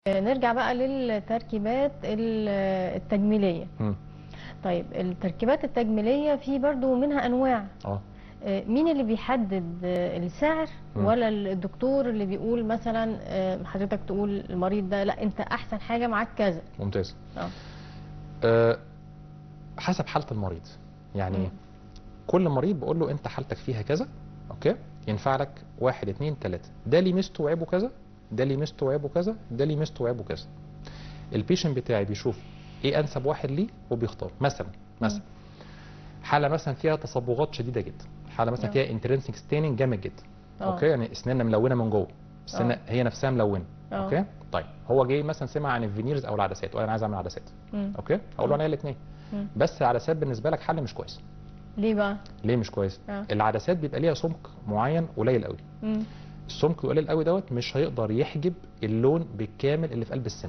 نرجع بقى للتركيبات ال- التجميليه مم. طيب التركيبات التجميليه في برضو منها انواع اه آه، مين اللي بيحدد آه، السعر مم. ولا الدكتور اللي بيقول مثلا آه، حضرتك تقول المريض ده لا انت احسن حاجه معاك كذا ممتاز اه أه حسب حاله المريض يعني مم. كل مريض بقول له انت حالتك فيها كذا اوكي ينفع لك واحد اتنين تلاته ده ليه ميزته وعيبه كذا ده ليه ميزته وعيبه كذا ده ليه ميزته وعيبه كذا البيشنت بتاعي بيشوف ايه انسب واحد ليه وبيختار مثلا مثلا حاله مثلا فيها تصبغات شديده جدا حاله مثلا آه. فيها انترنسك ستيننج جامد جدا آه. اوكي يعني اسناننا ملونه من جوه السنه آه. هي نفسها ملونه آه. اوكي طيب هو جاي مثلا سمع عن الفينيرز او العدسات وقال انا عايز اعمل عدسات مم. اوكي اقول له انا الاثنين مم. بس العدسات بالنسبه لك حل مش كويس ليه بقى ليه مش كويس آه. العدسات بيبقى ليها سمك معين قليل قوي مم. السمك القليل قوي دوت مش هيقدر يحجب اللون بالكامل اللي في قلب السن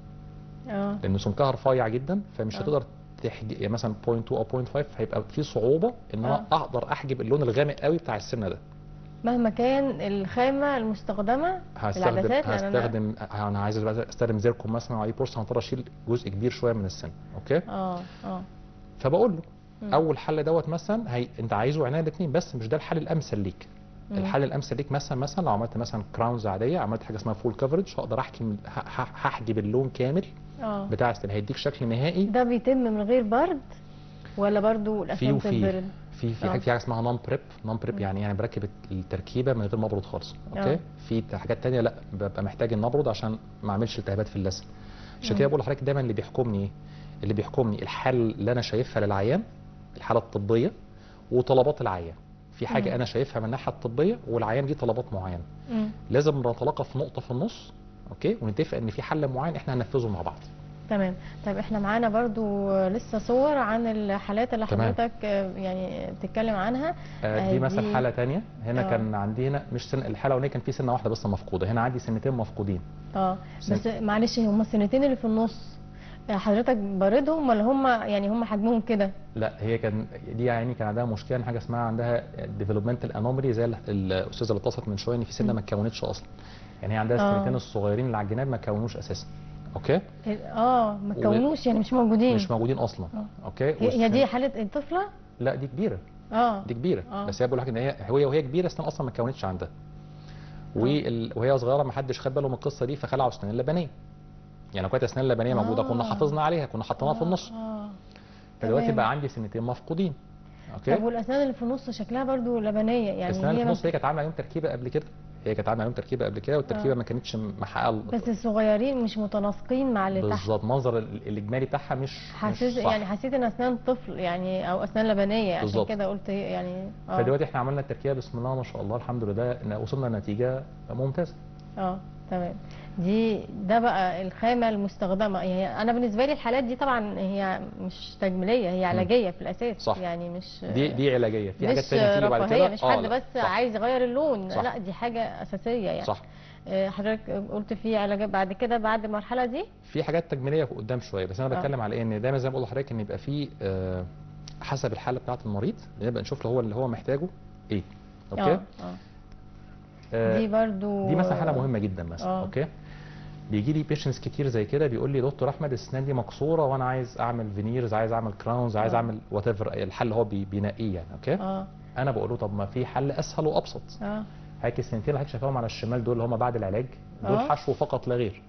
اه لان سمكها رفيع جدا فمش آه. هتقدر تحجب يعني مثلا 0.2 او 0.5 هيبقى في صعوبه ان انا اقدر احجب اللون الغامق قوي بتاع السن ده مهما كان الخامه المستخدمه هستخدم العدسات لأن أنا- هستخدم انا عايز دلوقتي استخدم زيركون مثلا عليه بورس هضطر اشيل جزء كبير شويه من السن اوكي اه اه فبقول له مم. اول حل دوت مثلا هي انت عايزه عنايه الاثنين بس مش ده الحل الامثل ليك مم. الحل الامثل ليك مثلا مثلا لو عملت مثلا كراونز عاديه عملت حاجه اسمها فول كفرج هقدر احكم ه- ه- هحجب اللون كامل اه بتاع السن هيديك شكل نهائي ده بيتم من غير برد ولا برضو في الاسنان وفي بتتبرد في في آه. حاجه في حاجه اسمها نون بريب نون بريب مم. يعني يعني بركب التركيبه من غير مبرد خالص اوكي آه. في حاجات تانية لا ببقى محتاج المبرد عشان ما اعملش التهابات في اللثه عشان كده مم. بقول لحضرتك دايما اللي بيحكمني ايه اللي بيحكمني الحاله اللي انا شايفها للعيان الحاله الطبيه وطلبات العيان في حاجه مم. انا شايفها من الناحيه الطبيه والعيان دي طلبات معينه مم. لازم نتلاقى في نقطه في النص اوكي ونتفق ان في حل معين احنا هننفذه مع بعض تمام طيب احنا معانا برضو لسه صور عن الحالات اللي تمام. حضرتك آه، يعني بتتكلم عنها آه، آه، دي مثلا دي- حاله تانية هنا آه. كان عندي هنا مش سن الحاله الاولانيه كان في سنه واحده بس مفقوده هنا عندي سنتين مفقودين اه سن- بس معلش هم السنتين اللي في النص آه، حضرتك باردهم ولا هم يعني هم حجمهم كده لا هي كان دي يعني كان عندها مشكله إن حاجه اسمها عندها ديفلوبمنتال انومالي زي ال- الاستاذه اللي اتصلت من شويه ان في سنه مم. ما اتكونتش اصلا يعني هي عندها آه. السنتين الصغيرين اللي على الجناب ما كونوش اساسا اوكي اه ما و- كونوش يعني مش موجودين مش موجودين اصلا آه. اوكي هي هي دي والسن- حالة طفلة لا دي كبيره اه دي كبيره آه. بس هي بقول لك ان هي هي وهي كبيره السنه اصلا ما اتكونتش عندها وال... وهي صغيره ما حدش خد باله من القصه دي فخلعوا اسنان اللبنيه يعني لو كانت اسنان اللبنيه موجوده كنا آه. حافظنا عليها كنا حاطينها في النص اه فدلوقتي تمام. بقى عندي سنتين مفقودين طب اوكي والاسنان اللي في النص شكلها برضو لبنيه يعني الاسنان اللي هي في النص بس, هي كانت عامله عليهم تركيبه قبل كده هي كانت عامله عليهم تركيبه قبل كده والتركيبه آه. ما كانتش محققه ال- بس الصغيرين مش متناسقين مع اللي تحت بالظبط منظر ال- الاجمالي بتاعها مش حسيت مش صح. يعني حسيت ان اسنان طفل يعني او اسنان لبنيه عشان بالظبط. كده قلت يعني اه فدلوقتي احنا عملنا التركيبه بسم الله ما شاء الله الحمد لله إن وصلنا لنتيجه ممتازه اه تمام دي ده بقى الخامه المستخدمه يعني انا بالنسبه لي الحالات دي طبعا هي مش تجميليه هي علاجيه في الاساس صح. يعني مش دي دي علاجيه في حاجات مش تانية تيجي بعد رفاهيه كده مش آه، حد لا، بس صح. عايز يغير اللون صح. لا دي حاجه اساسيه يعني صح آه، حضرتك قلت في علاجات بعد كده بعد المرحله دي في حاجات تجميليه قدام شويه بس انا آه. بتكلم على ايه ان دايما زي ما بقول لحضرتك ان يبقى في آه، حسب الحاله بتاعه المريض نبقى نشوف له هو اللي هو محتاجه ايه اوكي اه اه آه، دي برضو دي مثلا حاله مهمه جدا مثلا آه. اوكي بيجي لي بيشنس كتير زي كده بيقول لي دكتور احمد السنان دي مكسوره وانا عايز اعمل فينيرز عايز اعمل كراونز عايز آه. اعمل وات ايفر الحل اللي هو بي- بينقيه يعني اوكي اه انا بقول له طب ما في حل اسهل وابسط اه هاك السنتين اللي حضرتك شايفاهم على الشمال دول اللي هم بعد العلاج دول آه. حشو فقط لا غير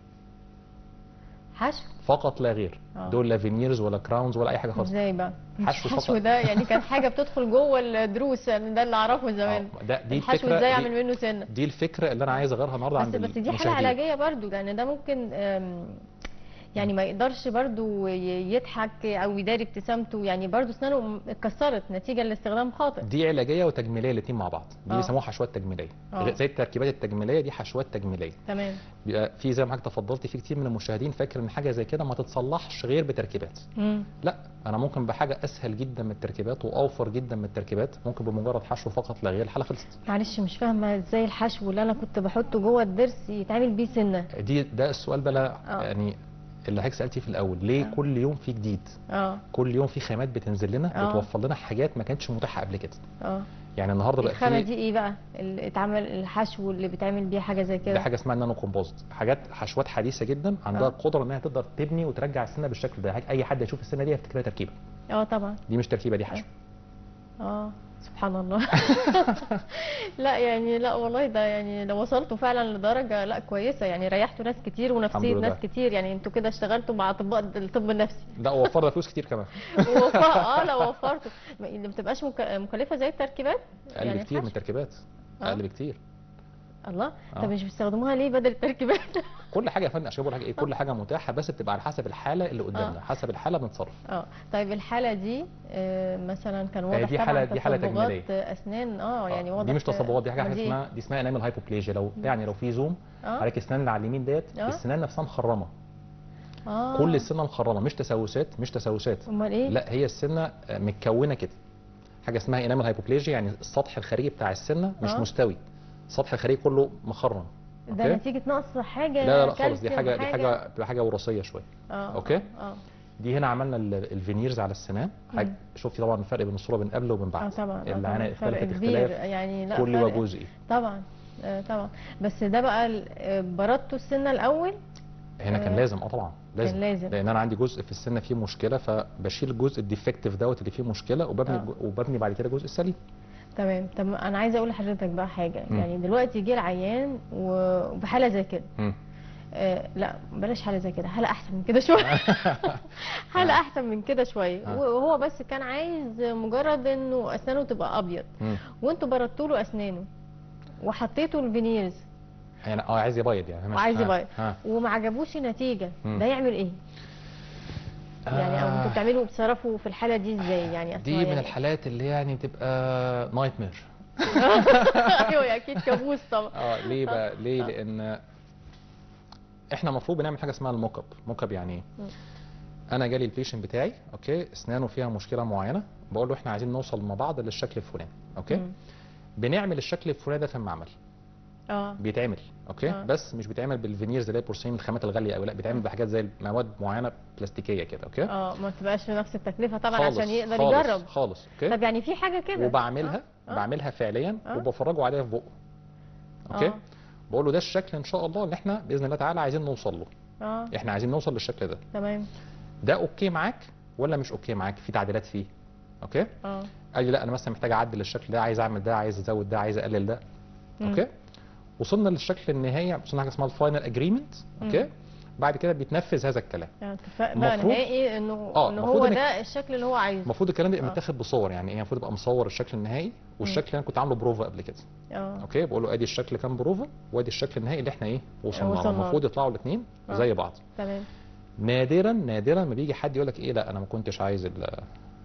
حشو فقط لا غير آه. دول لا فينيرز ولا كراونز ولا اي حاجه خالص ازاي بقى مش حشو حشو فقط. ده يعني كان حاجه بتدخل جوه الدروس يعني ده اللي اعرفه زمان آه، ده دي الحشو الفكره ازاي دي- اعمل منه سنه دي الفكره اللي انا عايز اغيرها النهارده بس عند بس دي حاله المشاهدين. علاجيه برضو لان ده ممكن آم، يعني ما يقدرش برضو ي- يضحك او يداري ابتسامته يعني برضو اسنانه اتكسرت نتيجه لاستخدام خاطئ دي علاجيه وتجميليه الاثنين مع بعض دي آه. بيسموها حشوات تجميليه آه. زي التركيبات التجميليه دي حشوات تجميليه تمام بيبقى في زي ما حضرتك تفضلتي في كتير من المشاهدين فاكر ان حاجه زي كده ما تتصلحش غير بتركيبات مم. لا انا ممكن بحاجه اسهل جدا من التركيبات واوفر جدا من التركيبات ممكن بمجرد حشو فقط لا غير الحاله خلصت معلش مش فاهمه ازاي الحشو اللي انا كنت بحطه جوه الضرس يتعمل بيه سنه دي ده السؤال بقى لا آه. يعني اللي حضرتك سالتيه في الاول ليه آه. كل يوم في جديد اه كل يوم في خامات بتنزل لنا آه. بتوفر لنا حاجات ما كانتش متاحه قبل كده اه يعني النهارده بقى الخامه في دي ايه بقى اللي اتعمل الحشو اللي بيتعمل بيه حاجه زي دي كده حاجه اسمها نانو كومبوزيت حاجات حشوات حديثه جدا عندها آه. القدره انها تقدر تبني وترجع السنه بالشكل ده اي حد يشوف السنه دي يفتكرها تركيبه اه طبعا دي مش تركيبه دي حشو اه سبحان الله لا يعني لا والله ده يعني لو وصلتوا فعلا لدرجه لا كويسه يعني ريحتوا ناس كتير ونفسيه الحمد لله. ناس كتير يعني انتوا كده اشتغلتوا مع اطباء الطب النفسي لا وفرنا فلوس كتير كمان ووفر اه لا وفرتوا ما ما بتبقاش مك- مكلفه زي التركيبات اقل يعني بكتير من الحشو؟ التركيبات آه. اقل بكتير الله آه. طب مش بيستخدموها ليه بدل التركيبات كل حاجه يا فندم عشان بقول لك ايه كل حاجه متاحه بس بتبقى على حسب الحاله اللي قدامنا آه. حسب الحاله بنتصرف اه طيب الحاله دي آه، مثلا كان واضح دي طبعا حالة- دي حالة تصبغات تجميلية. اسنان اه يعني واضح دي مش تصبغات دي حاجه ما دي- اسمها دي اسمها انامل هايبوبليجيا لو يعني لو في زوم اه عليك السنان اللي على اليمين ديت آه. السنان نفسها مخرمه اه كل السنه مخرمه مش تسوسات مش تسوسات امال ايه لا هي السنه متكونه كده حاجه اسمها انامل هايبوبليجيا يعني السطح الخارجي بتاع السنه مش آه. مستوي السطح الخارجي كله مخرم ده أوكي؟ نتيجه نقص حاجه لا لا لا خالص دي كالسيوم، حاجه دي حاجه دي حاجه وراثيه شويه اه أوكي؟ اه دي هنا عملنا ال- الفينيرز على السنان حاجة مم. شفتي طبعا الفرق بين الصوره بين قبل وبين اه بعد طبعا آه العناء طبعاً. فرق اختلفت كبير اختلاف يعني لا كل فرق وجزئي طبعا آه طبعا بس ده بقى ال- آه، بردتوا السنه الاول هنا كان آه. لازم اه طبعا لازم لازم. لان انا عندي جزء في السنه فيه مشكله فبشيل الجزء الديفكتيف دوت اللي فيه مشكله وببني آه. وببني بعد كده الجزء السليم تمام طب انا عايزه اقول لحضرتك بقى حاجه مم. يعني دلوقتي جه العيان و- وبحاله زي كده مم. آه لا بلاش حاله زي كده حاله احسن من كده شويه حاله آه. احسن من كده شويه آه. وهو بس كان عايز مجرد انه اسنانه تبقى ابيض مم. وانتوا بردتوا له اسنانه وحطيتوا الفينيرز يعني اه عايز يبيض يعني ماشي. وعايز ها، يبيض ها وما عجبوش النتيجه مم. ده يعمل ايه يعني او انتوا آه. بتعملوا بتصرفوا في الحاله دي ازاي يعني دي أصلاً من يعني الحالات اللي يعني تبقى نايت مير ايوه اكيد كابوس طبعا اه ليه بقى ليه آه. لان احنا المفروض بنعمل حاجه اسمها الموك اب موك اب يعني ايه مم. انا جالي البيشنت بتاعي اوكي اسنانه فيها مشكله معينه بقول له احنا عايزين نوصل مع بعض للشكل الفلاني اوكي مم. بنعمل الشكل الفلاني ده في المعمل اه بيتعمل اوكي آه. بس مش بيتعمل بالفينيرز اللي هي البورسلين الخامات الغاليه قوي لا بيتعمل بحاجات زي مواد معينه بلاستيكيه كده اوكي اه ما تبقاش نفس التكلفه طبعا خالص عشان يقدر خالص يجرب خالص اوكي طب يعني في حاجه كده وبعملها آه. آه. بعملها فعليا آه. وبفرجه عليها في بقه اوكي آه. بقول له ده الشكل ان شاء الله اللي احنا باذن الله تعالى عايزين نوصل له اه احنا عايزين نوصل للشكل ده تمام ده اوكي معاك ولا مش اوكي معاك في تعديلات فيه اوكي اه قال لي لا انا مثلا محتاج اعدل الشكل ده عايز اعمل ده عايز ازود ده عايز اقلل ده مم. اوكي وصلنا للشكل النهائي وصلنا حاجه اسمها الفاينل اجريمنت اوكي مم. بعد كده بيتنفذ هذا الكلام يعني اتفاق بقى المفروض- نهائي انه آه، ان المفروض هو إنك- ده الشكل اللي هو عايزه المفروض الكلام ده يبقى آه. متاخد بصور يعني ايه المفروض يبقى مصور الشكل النهائي والشكل اللي انا كنت عامله بروفا قبل كده اه اوكي بقول له ادي الشكل اللي كان بروفا وادي الشكل النهائي اللي احنا ايه وصلنا له وصلنا له. المفروض يطلعوا الاثنين آه. زي بعض تمام نادرا نادرا ما بيجي حد يقول لك ايه لا انا ما كنتش عايز ال-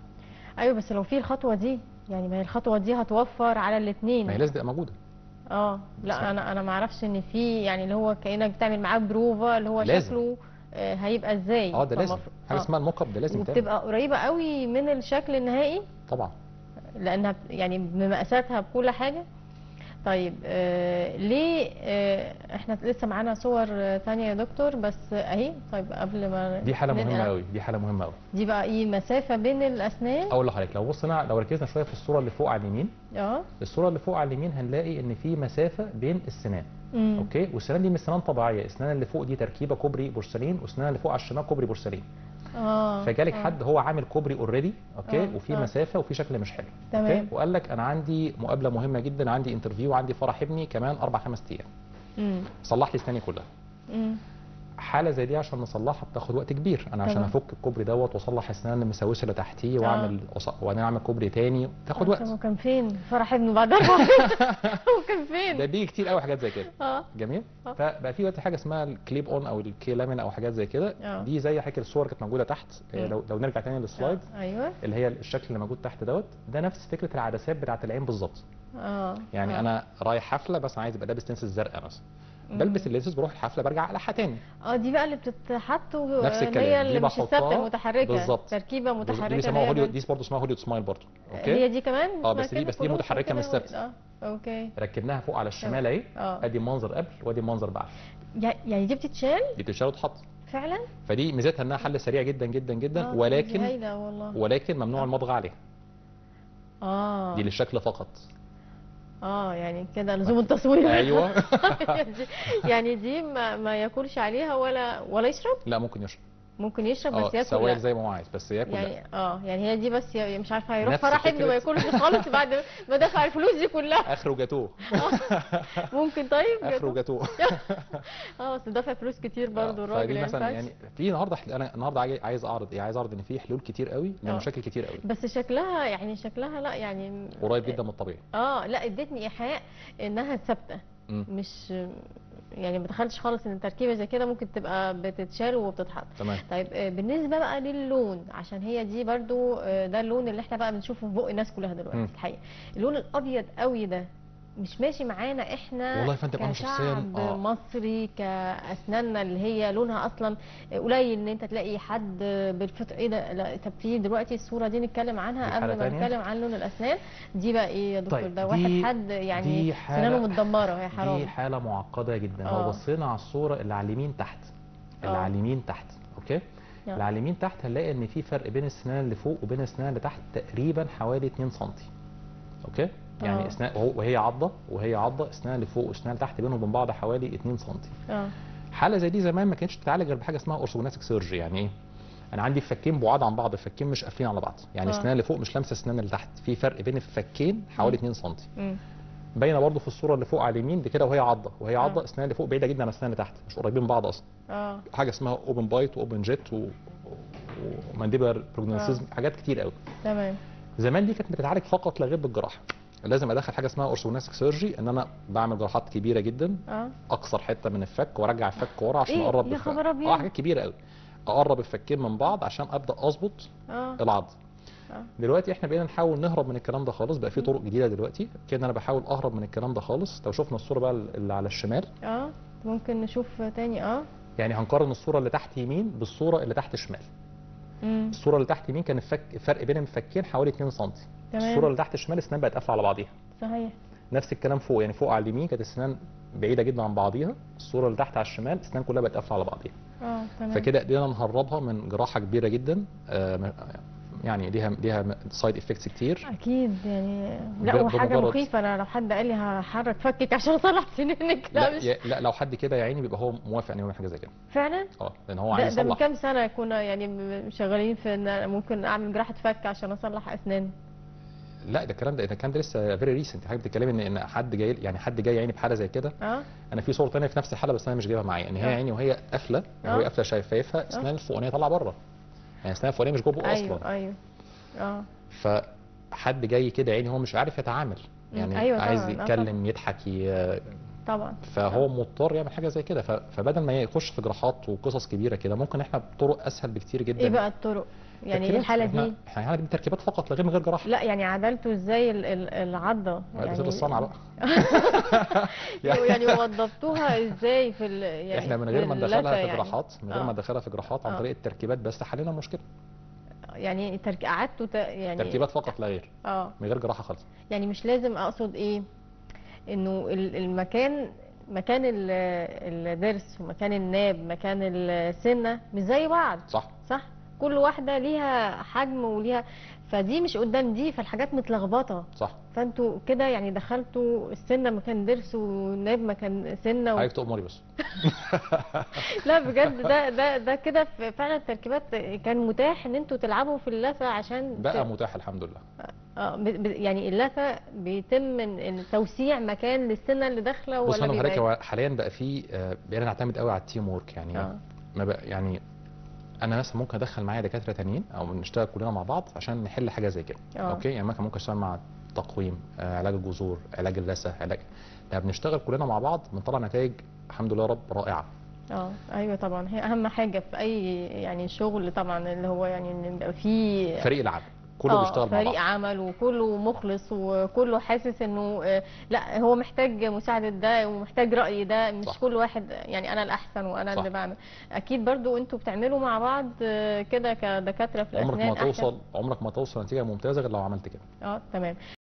ايوه بس لو في الخطوه دي يعني ما هي الخطوه دي هتوفر على ما هي الاثنين لازم تبقى موجوده اه صح. لا انا انا ما اعرفش ان في يعني اللي هو كانك بتعمل معاه بروفا اللي هو لازم. شكله آه، هيبقى ازاي اه ده لازم فمف- حاجه آه. اسمها الموك اب ده لازم يتعمل وبتبقى قريبه قوي من الشكل النهائي طبعا لانها بت- يعني بمقاساتها بكل حاجه طيب آه ليه آه احنا لسه معانا صور آه تانية يا دكتور بس اهي طيب قبل ما دي حاله ننقل- مهمه قوي دي حاله مهمه قوي دي بقى ايه مسافه بين الاسنان اقول لحضرتك لو بصينا لو ركزنا شويه في الصوره اللي فوق على اليمين اه الصوره اللي فوق على اليمين هنلاقي ان في مسافه بين السنان أمم. اوكي والسنان دي مش سنان طبيعيه السنان اللي فوق دي تركيبه كوبري بورسلين والسنان اللي فوق على الشمال كوبري بورسلين اه فجالك آه. حد هو عامل كوبري اوريدي اوكي آه، وفي آه. مسافه وفي شكل مش حلو تمام. اوكي وقال لك انا عندي مقابله مهمه جدا عندي انترفيو وعندي فرح ابني كمان اربع خمس ايام أمم. صلح لي اسناني كلها أمم. حاله زي دي عشان نصلحها بتاخد وقت كبير انا عشان تمام. افك الكوبري دوت واصلح السنان المسوسه اللي تحتيه آه. واعمل وص- وبعدين اعمل كوبري تاني تاخد طب وقت هو كان فين فرح ابنه بعد اربع سنين هو كان ده فين بيجي كتير قوي حاجات زي كده اه جميل آه. فبقى في دلوقتي حاجه اسمها الكليب اون او الكي لامين او حاجات زي كده آه. دي زي حكي الصور كانت موجوده تحت آه، مم. لو لو نرجع تاني للسلايد آه. ايوه اللي هي الشكل اللي موجود تحت دوت ده نفس فكره العدسات بتاعه العين بالظبط اه يعني آه. انا رايح حفله بس عايز ابقى لابس لينسز زرقاء مثلا مم. بلبس اللينسز بروح الحفله برجع اقلعها تاني اه دي بقى اللي بتتحط و- نفس اللي الكلام. هي دي اللي مش الثابته بحطها المتحركه بالظبط. تركيبه دي متحركه بيسموها اللي هي هوليود دي برضه اسمها هوليود سمايل برضه هي اوكي دي كمان اه، اسمها بس دي- كده بس دي كروس متحركة وكده مش ثابتة. اه اوكي ركبناها فوق على الشمال اهي اه ادي منظر قبل وادي منظر بعد يع- يعني دي بتتشال دي بتتشال وتتحط فعلا فدي ميزتها انها حل سريع جدا جدا جدا آه، دي ولكن هايله والله ولكن ممنوع آه. المضغ عليها اه دي للشكل فقط اه يعني كده لزوم التصوير ايوه دي- يعني دي ما, ما ياكلش عليها ولا ولا يشرب لا ممكن يشرب ممكن يشرب اه بس ياكل سوائل لا زي ما هو عايز بس ياكل لا يعني اه يعني هي دي بس ي- مش عارفه هيروح نفس فرح ابنه ما فكرة- ياكلش خالص بعد ما دفع الفلوس دي كلها اخره جاتوه ممكن طيب اخره جاتوه اه بس دافع فلوس كتير برضه آه، الراجل فدي ما مثلا ينفعش. يعني في النهارده انا النهارده عاي- عايز اعرض ايه عايز اعرض ان في حلول كتير قوي آه. لمشاكل كتير قوي بس شكلها يعني شكلها لا يعني قريب جدا من الطبيعي اه لا ادتني ايحاء انها ثابته مم. مش يعني ما دخلتش خالص ان التركيبه زي كده ممكن تبقى بتتشال وبتتحط تمام طيب آه، بالنسبه بقى للون عشان هي دي برضو آه، ده اللون اللي احنا بقى بنشوفه في بق الناس كلها دلوقتي مم. الحقيقه اللون الابيض قوي ده مش ماشي معانا احنا والله يا فندم أنا شخصياً، كشعب آه. مصري كاسناننا اللي هي لونها اصلا قليل ان انت تلاقي حد بالفطر ايه ده لا طب في دلوقتي الصوره دي نتكلم عنها دي قبل حالة ما تانية؟ نتكلم عن لون الاسنان دي بقى ايه يا دكتور طيب، ده واحد دي- حد يعني دي حالة سنانه متدمره يا حرام دي حالة معقدة جدا آه. لو بصينا على الصورة اللي على اليمين تحت اللي آه. على اليمين تحت اوكي آه. اللي على اليمين تحت هنلاقي ان في فرق بين السنان اللي فوق وبين السنان اللي تحت تقريبا حوالي 2 سم اوكي يعني آه. اسنان وهو- وهي عضة وهي عضة السنان اللي فوق والسنان اللي تحت بينهم وبين بعض حوالي 2 سم اه حالة زي دي زمان ما كانتش بتتعالج غير بحاجة اسمها اورثوجناتيك سيرجري يعني ايه انا عندي فكين بعاد عن بعض الفكين مش قافلين على بعض يعني آه. السنان اللي فوق مش لامسه السنان اللي تحت في فرق بين الفكين حوالي مم. 2 سم مم. باينه برضو في الصوره اللي فوق على اليمين دي كده وهي عضه وهي آه. عضه الاسنان اللي فوق بعيده جدا عن الاسنان اللي تحت مش قريبين من بعض اصلا اه حاجه اسمها اوبن بايت واوبن جيت و... ومانديبلر بروجنوسيزم حاجات كتير قوي تمام زمان دي كانت بتتعالج فقط لا غير بالجراحه لازم ادخل حاجه اسمها اورثوجناستيك سيرجي ان انا بعمل جراحات كبيره جدا اه اكسر حته من الفك وارجع الفك ورا عشان إيه؟ اقرب يا الفك. خبر أبيض. اه حاجات كبيره قوي اقرب الفكين من بعض عشان ابدا اظبط اه العض آه. دلوقتي احنا بقينا نحاول نهرب من الكلام ده خالص بقى في طرق جديده دلوقتي كده انا بحاول اهرب من الكلام ده خالص لو شفنا الصوره بقى اللي على الشمال اه ممكن نشوف تاني اه يعني هنقارن الصوره اللي تحت يمين بالصوره اللي تحت شمال امم الصوره اللي تحت يمين كان الفك فرق بين الفكين حوالي 2 سم تمام. الصوره اللي تحت الشمال السنان بقت قافله على بعضيها صحيح نفس الكلام فوق يعني فوق على اليمين كانت السنان بعيده جدا عن بعضيها الصوره اللي تحت على الشمال السنان كلها بقت قافله على بعضيها اه تمام فكده قدرنا نهربها من جراحه كبيره جدا آه، م- يعني ليها ليها سايد افكتس كتير اكيد يعني لا ب- وحاجه بمجرد- مخيفه انا لو حد قال لي هحرك فكك عشان اصلح سنانك لا لا, مش يا- لا لو حد كده يا عيني بيبقى هو موافق انه يعمل حاجه زي كده فعلا اه لان هو ده, عايز ده من يصلح كام سنه كنا يعني م- شغالين في ان أنا ممكن اعمل جراحه فك عشان اصلح اسنان لا ده الكلام ده ده الكلام ده لسه فيري ريسنت حضرتك بتتكلمي ان ان حد جاي يعني حد جاي عيني بحاله زي كده اه انا في صور تانية في نفس الحاله بس انا مش جايبها معايا ان هي آه. عيني وهي قافله آه. وهي قافله شفايفها اسنان الفوقانيه طالعه بره يعني اسنان الفوقانيه مش جوه بقه ايوه اصلا ايوه اه فحد جاي كده عيني هو مش عارف يتعامل مم. يعني أيوة عايز طبعاً. آه يتكلم يضحك ي... طبعا فهو مضطر يعمل حاجه زي كده ف... فبدل ما يخش في جراحات وقصص كبيره كده ممكن احنا بطرق اسهل بكتير جدا ايه بقى الطرق يعني تركيبات. الحاله احنا دي احنا الحاله دي تركيبات فقط لا غير من غير جراحه لا يعني عدلته ازاي ال- ال- العضه يعني ده الصنعه بقى يعني وضبطوها ازاي في ال... يعني احنا من غير ما في ندخلها اللثة في يعني. جراحات من غير آه. ما ندخلها في جراحات عن آه. طريق التركيبات بس حلينا المشكله يعني ترك... قعدتوا ت... يعني تركيبات فقط لا غير اه من غير جراحه خالص يعني مش لازم اقصد ايه انه ال- المكان مكان ال- الضرس ومكان الناب مكان السنه مش زي بعض صح صح كل واحده ليها حجم وليها فدي مش قدام دي فالحاجات متلخبطه صح فانتوا كده يعني دخلتوا السنه مكان ضرس والناب مكان سنه و... حضرتك تؤمري بس لا بجد ده ده ده كده ف- فعلا التركيبات كان متاح ان انتوا تلعبوا في اللثه عشان بقى ت- متاح الحمد لله اه ب- ب- يعني اللثه بيتم إن- إن توسيع مكان للسنه اللي داخله بص ولا انا حضرتك بيبقى هو حاليا بقى في آه، بقينا نعتمد قوي على التيم وورك يعني اه ما بقى يعني انا مثلا ممكن ادخل معايا دكاتره تانيين او نشتغل كلنا مع بعض عشان نحل حاجه زي كده اه. اوكي يعني مثلا ممكن اشتغل مع تقويم آه، علاج الجذور علاج اللثه علاج لما بنشتغل كلنا مع بعض بنطلع نتائج الحمد لله رب رائعه اه ايوه طبعا هي اهم حاجه في اي يعني شغل طبعا اللي هو يعني ان يبقى فيه فريق العمل كله اه بيشتغل مع فريق بعض عمل وكله مخلص وكله حاسس انه آه، لا هو محتاج مساعدة ده ومحتاج رأي ده مش صح. كل واحد يعني انا الاحسن وانا صح. اللي بعمل اكيد برضو انتوا بتعملوا مع بعض آه، كده كدكاترة في عمرك الاسنان ما أحسن. توصل عمرك ما توصل نتيجه ممتازه غير لو عملت كده اه تمام